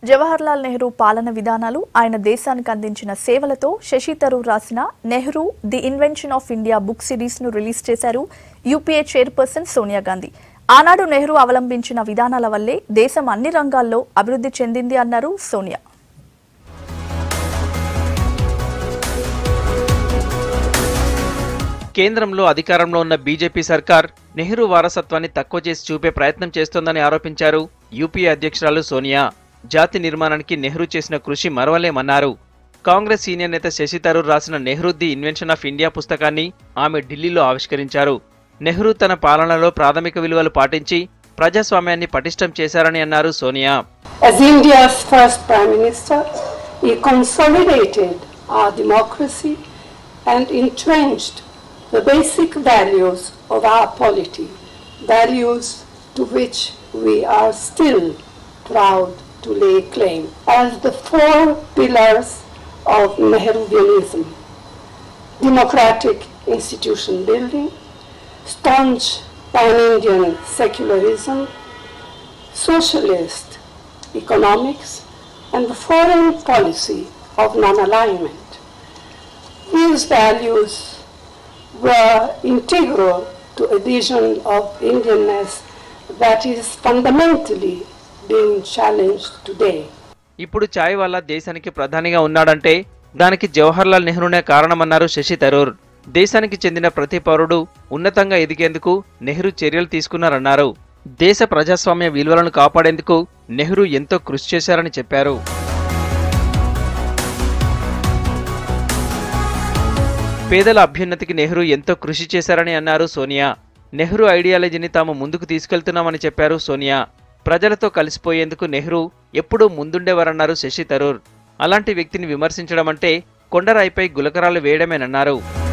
జవహర్లాల్ నెహ్రూ పాలన విధానాలు ఆయన దేశానికి అందించిన సేవలతో శశి తరూర్ రాసిన Nehru the invention of India book series ను రిలీజ్ చేశారు యూపీఏ చైర్పర్సన్ సోనియా గాంధీ ఆనాడు నెహ్రూ అవలంబించిన విధానాల వల్లే దేశం అన్ని రంగాల్లో అభివృద్ధి చెందింది అన్నారు సోనియా కేంద్రంలో అధికారంలో ఉన్న బీజేపీ సర్కార్ నెహ్రూ వారసత్వాన్ని తక్కువ చేసి చూపే ప్రయత్నం చేస్తోందని ఆరోపించారు యూపీఏ అధ్యక్షురాలు సోనియా జాతి నిర్మాణానికి నెహ్రూ చేసిన కృషి మరవలేమన్నారు కాంగ్రెస్ సీనియర్ నేత శశి తరూర్ రాసిన Nehru the invention of India పుస్తకాన్ని ఆమె ఢిల్లీలో ఆవిష్కరించారు నెహ్రూ తన పాలనలో ప్రాథమిక విలువలు పాటించి ప్రజాస్వామ్యాన్ని పటిష్టం చేశారని అన్నారు Sonia As India's first Prime Minister, he consolidated our democracy and entrenched the basic values of our polity, values to which we are still proud to lay claim. As the four pillars of Nehruvianism democratic institution building, staunch pan Indian secularism, socialist economics, and the foreign policy of non alignment. These values were integral to a vision of Indianness that is fundamentally being challenged today. ఇప్పుడు చాయ్ వాలా దేశానికి ప్రధానిగా ఉన్నాడంటే దానికి జవహర్లాల్ నెహ్రూనే కారణమన్నారు శశి తరూర్ దేశానికి చెందిన ప్రతి పౌరుడు ఉన్నతంగా ఎదిగేందుకు నెహ్రూ చర్యలు తీసుకున్నారన్నారు దేశ ప్రజాస్వామ్య విలువలను కాపాడేందుకు నెహ్రూ ఎంతో కృషి చేశారని చెప్పారు పేదల అభ్యున్నతికి నెహ్రూ ఎంతో కృషి చేశారని అన్నారు సోనియా నెహ్రూ ఐడియాలజీని తాము ముందుకు తీసుకెళ్తున్నామని చెప్పారు సోనియా ప్రజలతో కలిసిపోయేందుకు నెహ్రూ ఎప్పుడూ ముందుండేవారన్నారు శశి తరూర్ అలాంటి వ్యక్తిని విమర్శించడం అంటే కొండరాయిపై గులకరాలు వేయడమేనన్నారు